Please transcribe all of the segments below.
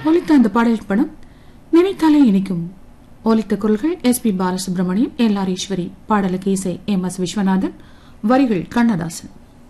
ஒலித்த அந்த பாடல் படம் நினைத்தாலே இனிக்கும் ஒலித்த குரல்கள் S P Balasubrahmanyam L R Eswari பாடலுக்கு இசை எம் எஸ் விஸ்வநாதன் வரிகள் கண்ணதாசன்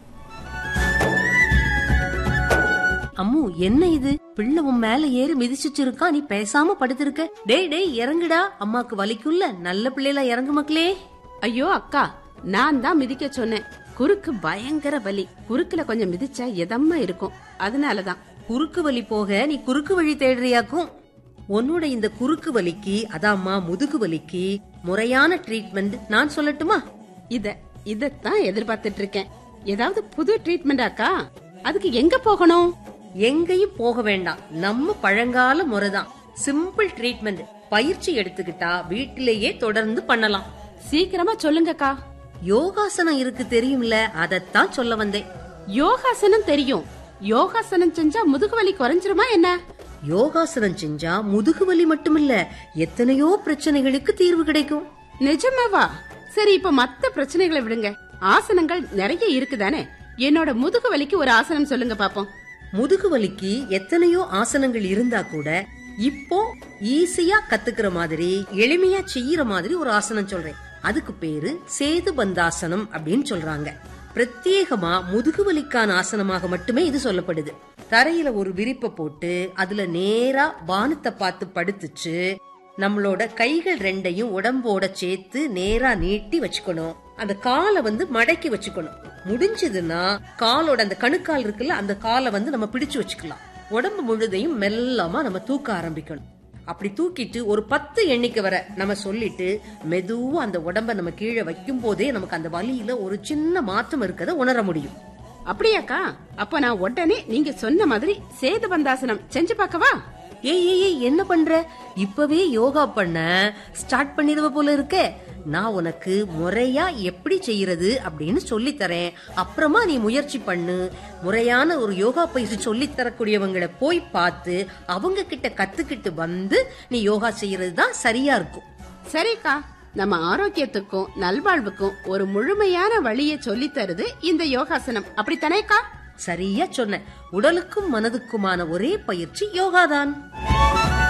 அம்மு என்ன இது பிள்ளை உன் மேல ஏறி மிதிச்சுட்டு இருக்கா நீ பேசாம படுத்திருக்க டேய் டேய் இறங்குடா அம்மாக்கு வலிக்கும்ல நல்ல பிள்ளைல இறங்கு மக்களே ஐயோ அக்கா நான் தான் மிதிக்க சொன்னேன் குறுக்கு பயங்கர வலி குறுக்குல கொஞ்சம் மிதிச்சா எதமா இருக்கும் அதனாலதான் குறுக்கு வலி போக நீ குறுக்கு வழி தேடுறியாக்கும் உன்னோட இந்த குறுக்கு வலிக்கு அதாம்மா முதுகு வலிக்கு முறையான ட்ரீட்மெண்ட் நான் சொல்லட்டுமா இத இதத்தான் எதிர்பார்த்துட்டு இருக்கேன் ஏதாவது புது ட்ரீட்மெண்ட் அக்கா அதுக்கு எங்க போகணும் எங்கேயும் போக வேண்டாம் நம்ம பழங்கால முறைதான் சிம்பிள் ட்ரீட்மெண்ட் பயிற்சி எடுத்துக்கிட்டா வீட்டிலேயே தொடர்ந்து பண்ணலாம் சீக்கிரமா சொல்லுங்கக்கா யோகாசனம் இருக்கு தெரியும்ல அதத்தான் சொல்ல வந்தேன் யோகாசனம் தெரியும் யோகாசனம் செஞ்சா முதுகு வலி குறைஞ்சிருமா என்ன யோகாசனம் செஞ்சா முதுகு வலி மட்டுமில்ல எத்தனையோ பிரச்சனைகளுக்கு தீர்வு கிடைக்கும் நிஜமாவா சரி இப்ப மத்த பிரச்சனைகளை விடுங்க ஆசனங்கள் நிறைய இருக்குதானே என்னோட முதுகு வலிக்கு ஒரு ஆசனம் சொல்லுங்க பாப்போம் முதுகு வலிக்கு எத்தனையோ ஆசனங்கள் இருந்தா கூட இப்போ ஈஸியா கத்துக்கிற மாதிரி எளிமையா செய்யற மாதிரி ஒரு ஆசனம் சொல்றேன் அதுக்கு பேரு சேது பந்தாசனம் அப்படின்னு சொல்றாங்க பிரத்யேகமா முதுகு வலிக்கான ஆசனமாக மட்டுமே இது சொல்லப்படுது தரையில ஒரு விரிப்பை போட்டு அதுல நேரா வானத்தை பார்த்து படுத்துச்சு நம்மளோட கைகள் ரெண்டையும் உடம்போட சேர்த்து நேரா நீட்டி வச்சுக்கணும் அந்த காலை வந்து மடக்கி வச்சுக்கணும் முடிஞ்சதுன்னா காலோட அந்த கணுக்கால் இருக்குல்ல அந்த காலை வந்து நம்ம பிடிச்சு வச்சுக்கலாம் உடம்பு முழுதையும் மெல்லமா நம்ம தூக்க ஆரம்பிக்கணும் அப்படி தூக்கிட்டு ஒரு பத்து எண்ணிக்கை வர நம்ம சொல்லிட்டு மெதுவா அந்த உடம்ப நம்ம கீழே வைக்கும் போதே நமக்கு அந்த வலியில ஒரு சின்ன மாற்றம் இருக்கத உணர முடியும் அப்படியாக்கா அப்ப நான் உடனே நீங்க சொன்ன மாதிரி சேது பந்தாசனம் செஞ்சு பார்க்கவா ஏய் ஏய் ஏய் என்ன பண்ற இப்பவே யோகா பண்ண ஸ்டார்ட் பண்ணிடுவ போல இருக்கே நான் உனக்கு முறையா எப்படி செய்யறது அப்படின்னு சொல்லி தரேன் அப்புறமா நீ முயற்சி பண்ணு முறையான ஒரு யோகா பயிற்சி சொல்லி தரக்கூடியவங்களை போய் பார்த்து அவங்க கிட்ட கத்துக்கிட்டு வந்து நீ யோகா செய்யறது தான் சரியா இருக்கும் சரிக்கா நம்ம ஆரோக்கியத்துக்கும் நல்வாழ்வுக்கும் ஒரு முழுமையான வழியை சொல்லி தருது இந்த யோகாசனம் அப்படித்தானேக்கா சரியா சொன்ன உடலுக்கும் மனதுக்குமான ஒரே பயிற்சி யோகாதான்